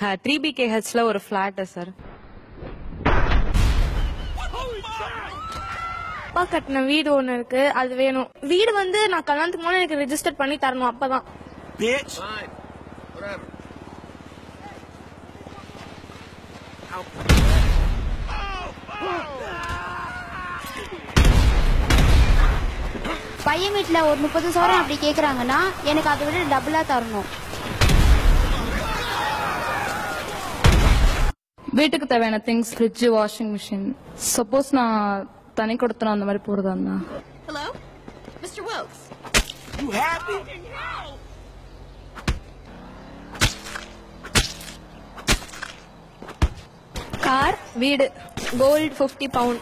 Three பிகேஹெச்ல ஒரு flat sir அப்பா கட்டின வீடு ஒண்ணு இருக்கு அது வேணும் வீடு வந்து நான் கல்யாணத்துக்கு முன்னாடி எனக்கு ரெஜிஸ்டர் பண்ணி தரணும் அப்பதான் Bitch. பையன் வீட்டுல ஒரு முப்பது சவரம் அப்படி கேக்குறாங்கன்னா எனக்கு அதை விட டபுளா தரணும் வீட்டுக்கு தேவையான things fridge washing machine suppose நான் தனி கொடுத்தனும் அந்த மாதிரி போறதா இருந்தா Hello? Mr. Wilkes. You happy? Car வீடு கோல்டு 50 பவுண்ட்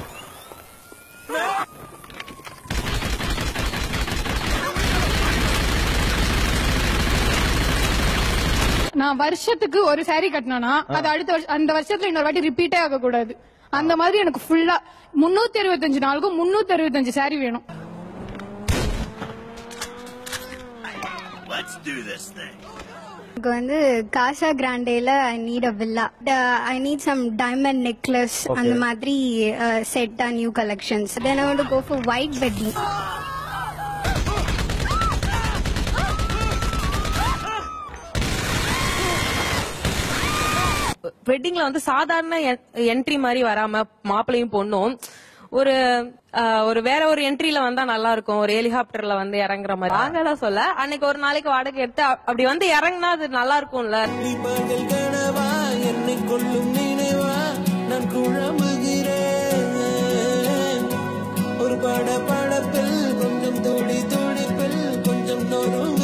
நான் வருஷத்துக்கு ஒரு saree கட்டினா அது அடுத்த வருஷம் அந்த வருஷத்துல இன்னொரு வாட்டி ரிப்பீட்டே ஆக கூடாது அந்த மாதிரி எனக்கு ஃபுல்லா முன்னூத்தி அறுபத்தஞ்சு நாளுக்கும் முன்னூத்தி அறுபத்தஞ்சு saree வேணும் Let's do this thing. எனக்கு வந்து காசா கிராண்டேல I need a villa I need some diamond necklace அந்த மாதிரி செட்டா new collections then I want go for white wedding வெட்டிங்ல வந்து சாதாரண என்ட்ரி மாதிரி வராம மாப்பிளையும் பொண்ணும் ஒரு அஹ், ஒரு வேற ஒரு என்ட்ரில வந்தா நல்லா இருக்கும் ஒரு ஹெலிகாப்டர்ல வந்து இறங்குற மாதிரி வாங்கலாம் சொல்ல அன்னைக்கு ஒரு நாளைக்கு வாடகை எடுத்து அ- அப்படி வந்து இறங்குனா அது நல்லா இருக்கும்ல பகல் கனவா என்னை கொள்ளும் நினைவா நான் குழம்புகிறேன் ஒரு பட படப்பில் கொஞ்சம் துடி துடிப்பில் கொஞ்சம் நொறுங்க